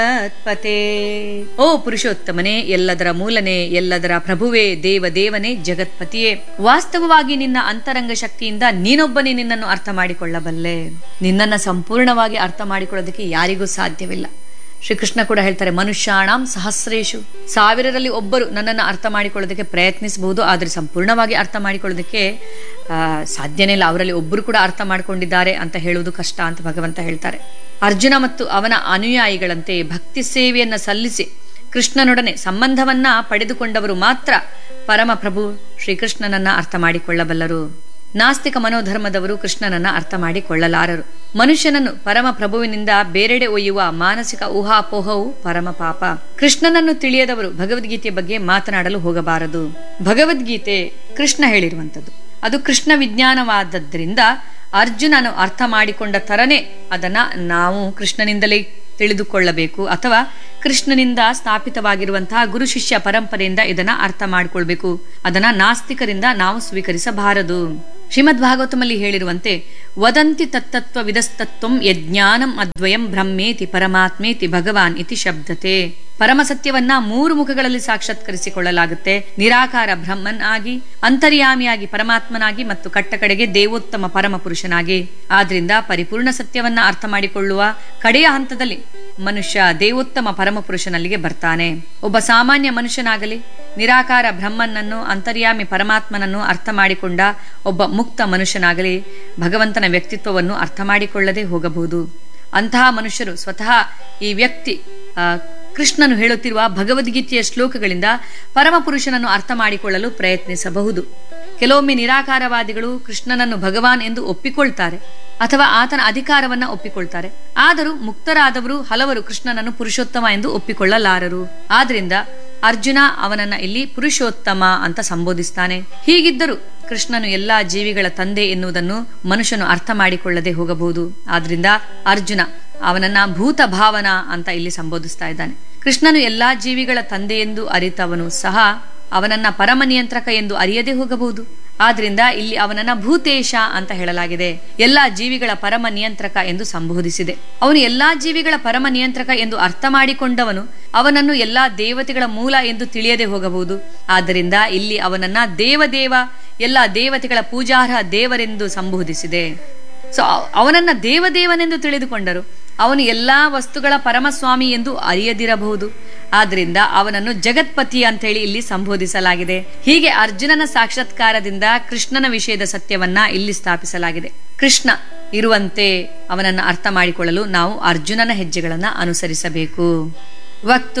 ಜಗತ್ಪತೆ ಓ ಪುರುಷೋತ್ತಮನೇ ಎಲ್ಲದರ ಮೂಲನೆ ಎಲ್ಲದರ ಪ್ರಭುವೇ ದೇವ ದೇವನೇ ಜಗತ್ಪತಿಯೇ ವಾಸ್ತವವಾಗಿ ನಿನ್ನ ಅಂತರಂಗ ಶಕ್ತಿಯಿಂದ ನೀನೊಬ್ಬನೇ ನಿನ್ನನ್ನು ಅರ್ಥ ಮಾಡಿಕೊಳ್ಳಬಲ್ಲೆ ನಿನ್ನನ್ನು ಸಂಪೂರ್ಣವಾಗಿ ಅರ್ಥ ಮಾಡಿಕೊಳ್ಳೋದಕ್ಕೆ ಯಾರಿಗೂ ಸಾಧ್ಯವಿಲ್ಲ ಶ್ರೀಕೃಷ್ಣ ಕೂಡ ಹೇಳ್ತಾರೆ ಮನುಷ್ಯಾಣಂ ಸಹಸ್ರೇಶು ಸಾವಿರರಲ್ಲಿ ಒಬ್ಬರು ನನ್ನನ್ನು ಅರ್ಥ ಮಾಡಿಕೊಳ್ಳೋದಕ್ಕೆ ಪ್ರಯತ್ನಿಸಬಹುದು ಆದರೆ ಸಂಪೂರ್ಣವಾಗಿ ಅರ್ಥ ಮಾಡಿಕೊಳ್ಳೋದಕ್ಕೆ ಆ, ಸಾಧ್ಯನೇ ಇಲ್ಲ ಅವರಲ್ಲಿ ಒಬ್ಬರು ಕೂಡ ಅರ್ಥ ಮಾಡಿಕೊಂಡಿದ್ದಾರೆ ಅಂತ ಹೇಳುವುದು ಕಷ್ಟ ಅಂತ ಭಗವಂತ ಹೇಳ್ತಾರೆ ಅರ್ಜುನ ಮತ್ತು ಅವನ ಅನುಯಾಯಿಗಳಂತೆ ಭಕ್ತಿ ಸೇವೆಯನ್ನ ಸಲ್ಲಿಸಿ ಕೃಷ್ಣನೊಡನೆ ಸಂಬಂಧವನ್ನ ಪಡೆದುಕೊಂಡವರು ಮಾತ್ರ ಪರಮ ಪ್ರಭು ಶ್ರೀಕೃಷ್ಣನನ್ನ ಅರ್ಥ ಮಾಡಿಕೊಳ್ಳಬಲ್ಲರು ನಾಸ್ತಿಕ ಮನೋಧರ್ಮದವರು ಕೃಷ್ಣನನ್ನ ಅರ್ಥ ಮಾಡಿಕೊಳ್ಳಲಾರರು ಮನುಷ್ಯನನ್ನು ಪರಮ ಪ್ರಭುವಿನಿಂದ ಬೇರೆಡೆ ಒಯ್ಯುವ ಮಾನಸಿಕ ಊಹಾಪೋಹವು ಪರಮ ಪಾಪ ಕೃಷ್ಣನನ್ನು ತಿಳಿಯದವರು ಭಗವದ್ಗೀತೆಯ ಬಗ್ಗೆ ಮಾತನಾಡಲು ಹೋಗಬಾರದು ಭಗವದ್ಗೀತೆ ಕೃಷ್ಣ ಹೇಳಿರುವಂಥದ್ದು ಅದು ಕೃಷ್ಣ ವಿಜ್ಞಾನವಾದದ್ರಿಂದ ಅರ್ಜುನನು ಅರ್ಥ ಮಾಡಿಕೊಂಡ ತರನೇ ಅದನ್ನ ನಾವು ಕೃಷ್ಣನಿಂದಲೇ ತಿಳಿದುಕೊಳ್ಳಬೇಕು ಅಥವಾ ಕೃಷ್ಣನಿಂದ ಸ್ಥಾಪಿತವಾಗಿರುವಂತಹ ಗುರು ಶಿಷ್ಯ ಪರಂಪರೆಯಿಂದ ಇದನ್ನ ಅರ್ಥ ಮಾಡಿಕೊಳ್ಬೇಕು ಅದನ್ನ ನಾಸ್ತಿಕರಿಂದ ನಾವು ಸ್ವೀಕರಿಸಬಾರದು ಶ್ರೀಮದ್ ಭಾಗವತಮಲ್ಲಿ ಹೇಳಿರುವಂತೆ ವದಂತಿ ತತ್ತತ್ವ ವಿದಸ್ತತ್ವಂ ಯಜ್ಞಾನಂ ಅದ್ವಯಂ ಬ್ರಹ್ಮೇತಿ ಪರಮಾತ್ಮೇತಿ ಭಗವಾನ್ ಇತಿ ಶಬ್ದತೆ ಪರಮ ಸತ್ಯವನ್ನ ಮೂರು ಮುಖಗಳಲ್ಲಿ ಸಾಕ್ಷಾತ್ಕರಿಸಿಕೊಳ್ಳಲಾಗುತ್ತೆ ನಿರಾಕಾರ ಬ್ರಹ್ಮನ್ ಆಗಿ ಅಂತರ್ಯಾಮಿಯಾಗಿ ಪರಮಾತ್ಮನಾಗಿ ಮತ್ತು ಕಟ್ಟಕಡೆಗೆ ದೇವೋತ್ತಮ ಪರಮ ಪುರುಷನಾಗಿ ಆದ್ರಿಂದ ಪರಿಪೂರ್ಣ ಸತ್ಯವನ್ನ ಅರ್ಥ ಮಾಡಿಕೊಳ್ಳುವ ಕಡೆಯ ಹಂತದಲ್ಲಿ ಮನುಷ್ಯ ದೇವೋತ್ತಮ ಪರಮ ಪುರುಷನಲ್ಲಿಗೆ ಬರ್ತಾನೆ ಒಬ್ಬ ಸಾಮಾನ್ಯ ಮನುಷ್ಯನಾಗಲಿ ನಿರಾಕಾರ ಬ್ರಹ್ಮನನ್ನು ಅಂತರ್ಯಾಮಿ ಪರಮಾತ್ಮನನ್ನು ಅರ್ಥ ಮಾಡಿಕೊಂಡ ಒಬ್ಬ ಮುಕ್ತ ಮನುಷ್ಯನಾಗಲಿ ಭಗವಂತನ ವ್ಯಕ್ತಿತ್ವವನ್ನು ಅರ್ಥ ಮಾಡಿಕೊಳ್ಳದೆ ಹೋಗಬಹುದು ಅಂತಹ ಮನುಷ್ಯರು ಸ್ವತಃ ಈ ವ್ಯಕ್ತಿ ಆ, ಕೃಷ್ಣನು ಹೇಳುತ್ತಿರುವ ಭಗವದ್ಗೀತೆಯ ಶ್ಲೋಕಗಳಿಂದ ಪರಮ ಪುರುಷನನ್ನು ಅರ್ಥ ಮಾಡಿಕೊಳ್ಳಲು ಪ್ರಯತ್ನಿಸಬಹುದು ಕೆಲವೊಮ್ಮೆ ನಿರಾಕಾರವಾದಿಗಳು ಕೃಷ್ಣನನ್ನು ಭಗವಾನ್ ಎಂದು ಒಪ್ಪಿಕೊಳ್ತಾರೆ ಅಥವಾ ಆತನ ಅಧಿಕಾರವನ್ನ ಒಪ್ಪಿಕೊಳ್ತಾರೆ ಆದರೂ ಮುಕ್ತರಾದವರು ಹಲವರು ಕೃಷ್ಣನನ್ನು ಪುರುಷೋತ್ತಮ ಎಂದು ಒಪ್ಪಿಕೊಳ್ಳಲಾರರು ಆದ್ರಿಂದ ಅರ್ಜುನ ಅವನನ್ನ ಇಲ್ಲಿ ಪುರುಷೋತ್ತಮ ಅಂತ ಸಂಬೋಧಿಸ್ತಾನೆ ಹೀಗಿದ್ದರೂ ಕೃಷ್ಣನು ಎಲ್ಲಾ ಜೀವಿಗಳ ತಂದೆ ಎನ್ನುವುದನ್ನು ಮನುಷ್ಯನು ಅರ್ಥ ಮಾಡಿಕೊಳ್ಳದೆ ಹೋಗಬಹುದು ಆದ್ರಿಂದ ಅರ್ಜುನ ಅವನನ್ನ ಭೂತ ಭಾವನ ಅಂತ ಇಲ್ಲಿ ಸಂಬೋಧಿಸ್ತಾ ಇದ್ದಾನೆ ಕೃಷ್ಣನು ಎಲ್ಲಾ ಜೀವಿಗಳ ತಂದೆ ಎಂದು ಅರಿತವನು ಸಹ ಅವನನ್ನ ಪರಮ ನಿಯಂತ್ರಕ ಎಂದು ಅರಿಯದೆ ಹೋಗಬಹುದು ಆದ್ರಿಂದ ಇಲ್ಲಿ ಅವನನ್ನ ಭೂತೇಶ ಅಂತ ಹೇಳಲಾಗಿದೆ ಎಲ್ಲಾ ಜೀವಿಗಳ ಪರಮ ನಿಯಂತ್ರಕ ಎಂದು ಸಂಬೋಧಿಸಿದೆ ಅವನು ಎಲ್ಲಾ ಜೀವಿಗಳ ಪರಮ ನಿಯಂತ್ರಕ ಎಂದು ಅರ್ಥ ಮಾಡಿಕೊಂಡವನು ಅವನನ್ನು ಎಲ್ಲಾ ದೇವತೆಗಳ ಮೂಲ ಎಂದು ತಿಳಿಯದೆ ಹೋಗಬಹುದು ಆದ್ದರಿಂದ ಇಲ್ಲಿ ಅವನನ್ನ ದೇವದೇವ ಎಲ್ಲಾ ದೇವತೆಗಳ ಪೂಜಾರ್ಹ ದೇವರೆಂದು ಸಂಬೋಧಿಸಿದೆ ಸೊ ಅವನನ್ನ ದೇವದೇವನೆಂದು ತಿಳಿದುಕೊಂಡರು ಅವನು ಎಲ್ಲಾ ವಸ್ತುಗಳ ಪರಮಸ್ವಾಮಿ ಎಂದು ಅರಿಯದಿರಬಹುದು ಆದ್ರಿಂದ ಅವನನ್ನು ಜಗತ್ಪತಿ ಅಂತ ಹೇಳಿ ಇಲ್ಲಿ ಸಂಬೋಧಿಸಲಾಗಿದೆ ಹೀಗೆ ಅರ್ಜುನನ ಸಾಕ್ಷಾತ್ಕಾರದಿಂದ ಕೃಷ್ಣನ ವಿಷಯದ ಸತ್ಯವನ್ನ ಇಲ್ಲಿ ಸ್ಥಾಪಿಸಲಾಗಿದೆ ಕೃಷ್ಣ ಇರುವಂತೆ ಅವನನ್ನು ಅರ್ಥ ಮಾಡಿಕೊಳ್ಳಲು ನಾವು ಅರ್ಜುನನ ಹೆಜ್ಜೆಗಳನ್ನ ಅನುಸರಿಸಬೇಕು ವಕ್ತು